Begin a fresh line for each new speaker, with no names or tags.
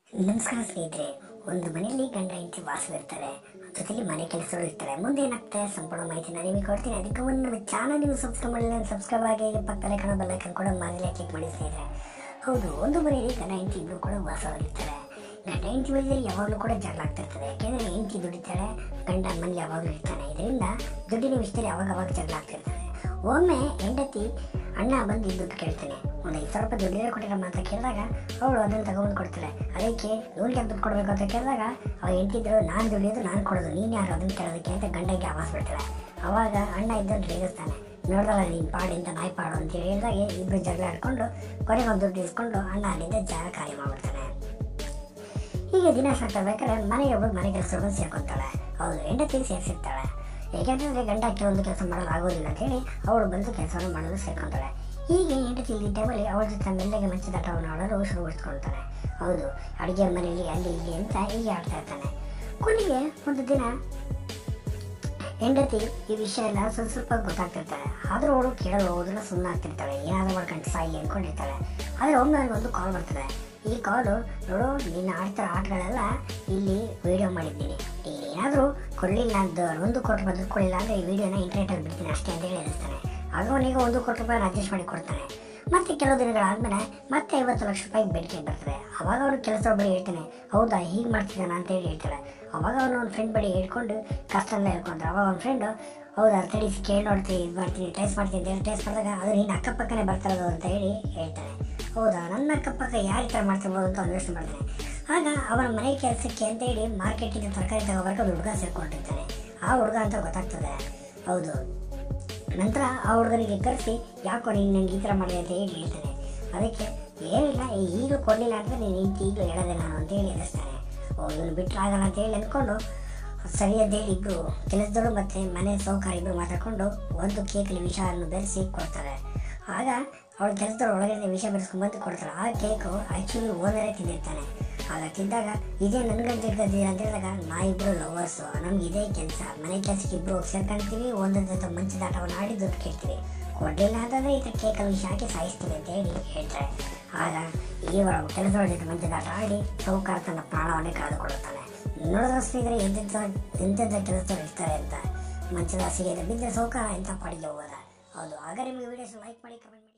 ನಮಸ್ಕಾರ ಸ್ನೇಹಿತರೆ ಒಂದು ಮನೆಯಲ್ಲಿ ಗಂಡ ಹೆಂಡತಿ ವಾಸವಿರ್ತಾರೆ ಜೊತೆಲಿ ಮನೆ ಕೆಲಸಗಳು ಇರ್ತಾರೆ ಮುಂದೆ ಏನಾಗ್ತದೆ ಸಂಪೂರ್ಣ ಮಾಹಿತಿ ನಾನು ನಿಮಗೆ ಕೊಡ್ತೀನಿ ಅದಕ್ಕೆ ಮುಂದೆ ನಮ್ಮ ಚಾನಲ್ ನೀವು ಸಬ್ಸ್ಕ್ರೈಬ್ ಮಾಡಿಲ್ಲ ಸಬ್ಸ್ಕ್ರೈಬ್ ಆಗಿ ಪಕ್ಕದಲ್ಲೇ ಕಾಣೋ ಬೆಲ್ಲೈಕನ್ ಕೂಡ ಮಾದರಿ ಕ್ಲಿಕ್ ಮಾಡಿ ಸ್ನೇಹಿತರೆ ಹೌದು ಒಂದು ಮನೆಯಲ್ಲಿ ಗಂಡ ಹೆಂಡತಿ ಇಬ್ಬರು ಕೂಡ ವಾಸವಾಗಿರ್ತಾರೆ ಗಂಡ ಹೆಂಡತಿ ಮಧ್ಯದಲ್ಲಿ ಯಾವಾಗಲೂ ಕೂಡ ಜಗಳ ಆಗ್ತಿರ್ತದೆ ಯಾಕೆಂದರೆ ಹೆಂಡತಿ ದುಡಿತಾಳೆ ಗಂಡ ಮನೇಲಿ ಯಾವಾಗಲೂ ಇರ್ತಾನೆ ಇದರಿಂದ ದುಡ್ಡಿನ ವಿಷಯದಲ್ಲಿ ಯಾವಾಗ ಅವಾಗ ಜಗಳ ಆಗ್ತಿರ್ತದೆ ಒಮ್ಮೆ ಹೆಂಡತಿ ಅಣ್ಣ ಬಂದು ಈ ದುಡ್ಡು ಕೇಳ್ತಾನೆ ಒಂದು ಐದು ಸಾವಿರ ರೂಪಾಯಿ ದುಡ್ಡಿದ್ರೆ ಕೊಟ್ಟಿರೋ ಅಂತ ಕೇಳಿದಾಗ ಅವಳು ಅದನ್ನು ತಗೊಂಡು ಕೊಡ್ತಾಳೆ ಅದಕ್ಕೆ ಇವ್ರಿಗೆ ದುಡ್ಡು ಕೊಡಬೇಕು ಅಂತ ಕೇಳಿದಾಗ ಅವ ಹೆಂಡತಿದ್ರು ನಾನು ದುಡಿಯೋದು ನಾನು ಕೊಡೋದು ನೀನು ಯಾರು ಅದನ್ನು ಕೇಳೋದಕ್ಕೆ ಅಂತ ಗಂಡಗೆ ಆವಾಸ್ ಬಿಡ್ತಾಳೆ ಅವಾಗ ಅಣ್ಣ ಇದ್ದನ್ನು ರೇಗಿಸ್ತಾನೆ ನೋಡಲ್ಲ ನೀನು ಪಾಡಿಂದ ನಾಯಿ ಪಾಡು ಅಂತ ಹೇಳಿದಾಗ ಇಬ್ಬರು ಜಗಳ ಆಡ್ಕೊಂಡು ಕೊನೆಗೆ ಒಂದು ದುಡ್ಡು ಇಸ್ಕೊಂಡು ಅಣ್ಣ ಅಲ್ಲಿಂದ ಜಾಗ ಖಾಲಿ ಮಾಡ್ಬಿಡ್ತಾನೆ ಹೀಗೆ ದಿನ ಸಾಕ್ತಾ ಬೇಕಾದ್ರೆ ಮನೆಗೆ ಒಬ್ಬರು ಮನೆ ಕೆಲಸಗಳು ಸೇರ್ಕೊತಾಳೆ ಹೌದು ಹೆಂಡತಿ ಸೇರಿಸಿರ್ತಾಳೆ ಏಕೆಂತಂದರೆ ಗಂಡ ಕೆಲವೊಂದು ಕೆಲಸ ಮಾಡೋದು ಆಗೋದಿಲ್ಲ ಅಂತೇಳಿ ಅವಳು ಬಂದು ಕೆಲಸವನ್ನು ಮಾಡಲು ಸೇರ್ಕೊತಾಳೆ ಹೀಗೆ ಹೆಂಡತಿ ಇಲ್ಲಿ ಟೈಮಲ್ಲಿ ಅವಳ ಜೊತೆ ಮೆಲ್ಲಗೆ ಮಂಚದ ಆಟವನ್ನು ಆಡಲು ಶುರುಗೊಳಿಸ್ಕೊಳ್ತಾನೆ ಹೌದು ಅಡುಗೆ ಮನೆಯಲ್ಲಿ ಅಲ್ಲಿ ಇಲ್ಲಿ ಅಂತ ಹೀಗೆ ಆಡ್ತಾ ಇರ್ತಾನೆ ಕೊನೆಗೆ ಒಂದು ದಿನ ಹೆಂಡತಿ ಈ ವಿಷಯ ಎಲ್ಲ ಸ್ವಲ್ಪ ಸ್ವಲ್ಪ ಗೊತ್ತಾಗ್ತಿರ್ತಾಳೆ ಆದರೂ ಅವಳು ಕೇಳಲು ಹೋಗೋದಿಲ್ಲ ಸುಮ್ಮನೆ ಆಗ್ತಿರ್ತಾಳೆ ಏನಾದರೂ ಮಾಡ್ಕೊಂಡು ಸಾಯಿ ಅಂದ್ಕೊಂಡಿರ್ತಾಳೆ ಆದರೆ ಒಮ್ಮೆ ನನಗೆ ಒಂದು ಕಾಲ್ ಬರ್ತದೆ ಈ ಕಾಲು ನೋಡು ನೀನು ಆಡ್ತಿರೋ ಆಟಗಳೆಲ್ಲ ಇಲ್ಲಿ ವಿಡಿಯೋ ಮಾಡಿದ್ದೀನಿ ನೀನು ಏನಾದರೂ ಕೊಡಲಿಲ್ಲ ಅಂತ ಒಂದು ಕೋಟಿ ಬಂದು ಕೊಡಲಿಲ್ಲ ಅಂದರೆ ಈ ವಿಡಿಯೋನ ಇಂಟರ್ನೆಟಲ್ಲಿ ಬಿಡ್ತೀನಿ ಅಷ್ಟೇ ಅಂತ ಹೇಳಿ ಹೇಳಿಸ್ತಾನೆ ಆಗ ಅವನಿಗೆ ಒಂದು ಕೋಟಿ ರೂಪಾಯಿ ಅಡ್ಜಸ್ಟ್ ಮಾಡಿ ಕೊಡ್ತಾನೆ ಮತ್ತೆ ಕೆಲವು ದಿನಗಳಾದ್ಮೇಲೆ ಮತ್ತೆ ಐವತ್ತು ಲಕ್ಷ ರೂಪಾಯಿ ಬೇಡಿಕೆ ಬರ್ತದೆ ಅವಾಗ ಅವನು ಕೆಲಸ ಬಳಿ ಹೇಳ್ತಾನೆ ಹೌದಾ ಹೀಗೆ ಮಾಡ್ತಿದ್ದಾನ ಅಂತ ಹೇಳಿ ಹೇಳ್ತಾಳೆ ಅವಾಗ ಅವನು ಒಂದು ಫ್ರೆಂಡ್ ಬಳಿ ಹೇಳ್ಕೊಂಡು ಕಷ್ಟ ಎಲ್ಲ ಹೇಳ್ಕೊಂಡ್ರೆ ಅವಾಗ ಅವ್ನ ಫ್ರೆಂಡು ಹೌದಾ ತಡಿ ಕೇಳಿ ನೋಡ್ತೀನಿ ಇದು ಮಾಡ್ತೀನಿ ಟೇಸ್ಟ್ ಮಾಡ್ತೀನಿ ಅಂತ ಹೇಳಿ ಟೇಸ್ಟ್ ಮಾಡಿದಾಗ ಅದು ನೀನು ಅಕ್ಕಪಕ್ಕನೇ ಬರ್ತಾರದು ಅಂತ ಹೇಳಿ ಹೇಳ್ತಾನೆ ಹೌದಾ ನನ್ನ ಅಕ್ಕಪಕ್ಕ ಯಾರು ಈ ಥರ ಮಾಡ್ತಿರ್ಬೋದು ಅಂತ ಅವ್ನು ಯೋಚನೆ ಮಾಡ್ತಾನೆ ಆಗ ಅವನ ಮನೆ ಕೆಲಸಕ್ಕೆ ಅಂತ ಹೇಳಿ ಮಾರ್ಕೆಟಿಂದ ತರಕಾರಿ ತಗೋಬರ್ಕ ಒಂದು ಹುಡುಗ ಸೇರ್ಕೊಂಡಿರ್ತಾನೆ ಆ ಹುಡುಗ ಅಂತ ಗೊತ್ತಾಗ್ತದೆ ಹೌದು ನಂತರ ಆ ಹುಡುಗನಿಗೆ ಕರೆಸಿ ಯಾಕೋ ನೀನು ನಂಗೆ ಈ ಥರ ಮಾಡಿದೆ ಅಂತ ಹೇಳಿ ಹೇಳ್ತಾನೆ ಅದಕ್ಕೆ ಏನಿಲ್ಲ ಈಗಲೂ ಕೊಡಲಿಲ್ಲ ಅಂದರೆ ನೀನು ನಿಂತು ಈಗಲೂ ಹೇಳೋದೆ ನಾನು ಅಂತ ಹೇಳಿ ಎದುರಿಸ್ತಾನೆ ಓ ಇವನು ಬಿಟ್ಟರೆ ಆಗಲ್ಲ ಅಂತ ಹೇಳಿ ಅಂದ್ಕೊಂಡು ಸರಿ ಅಂತ ಹೇಳಿ ಇಬ್ಬರು ಕೆಲಸದವರು ಮತ್ತು ಮನೆ ಸೌಕರ್ಯ ಇಬ್ಬರು ಮಾತಾಡ್ಕೊಂಡು ಒಂದು ಕೇಕಲ್ಲಿ ವಿಷವನ್ನು ಬೆರೆಸಿ ಕೊಡ್ತಾರೆ ಆಗ ಅವಳ ಕೆಲಸದವ್ರು ಒಳಗಡೆ ವಿಷ ಬೆರೆಸ್ಕೊಂಡ್ಬಂದು ಕೊಡ್ತಾರೆ ಆ ಕೇಕು ಆ್ಯಕ್ಚುಲಿ ಓನರೇ ತಿಂದಿರ್ತಾನೆ ಆಗ ತಿಂದಾಗ ಇದೇ ನನ್ಗಂತ ಇರ್ತದೆ ಅಂತ ಹೇಳಿದಾಗ ನಾ ಇಬ್ಬರು ಲವರ್ಸು ನಮ್ಗೆ ಇದೇ ಕೆಲಸ ಮನೆ ಕೆಲಸಕ್ಕೆ ಇಬ್ಬರು ಸೇರ್ಕೊಂತೀವಿ ಒಂದೊಂದು ಜೊತೆ ಮಂಚದ ಆಟವನ್ನು ಆಡಿ ದುಡ್ಡು ಕೇಳ್ತೀವಿ ಕೊಡಲಿಲ್ಲ ಅಂತಂದರೆ ಈ ಥರ ಕೇಕಲ್ಲಿ ವಿಷ ಹಾಕಿ ಸಾಯಿಸ್ತೀವಿ ಅಂತ ಹೇಳಿ ಹೇಳ್ತಾರೆ ಆಗ ಈ ಒಳ ಕೆಲಸಗಳ ಜೊತೆ ಮಂಚದ ಆಟ ಆಡಿ ಸೌಕಾರ ತನ್ನ ಪ್ರಾಣವನ್ನೇ ಕಳೆದುಕೊಳ್ಳುತ್ತಾನೆ ನೋಡಿದ್ರೆ ಸ್ನೇಹಿತರೆ ಎಂತೆಂಥ ಎಂತೆಂಥ ಕೆಲಸದವ್ರು ಇರ್ತಾರೆ ಅಂತ ಮಂಚದ ಹಾಸಿಗೆಯಲ್ಲಿ ಬಿದ್ದರೆ ಸೌಕಾರ ಎಂಥ ಪಾಡಿಗೆ ಹೋಗೋದ ಹೌದು ಆಗ ನಿಮಗೆ ವಿಡಿಯೋಸ್ ಲೈಕ್ ಮಾಡಿ ಕಮೆಂಟ್ ಮಾಡಿ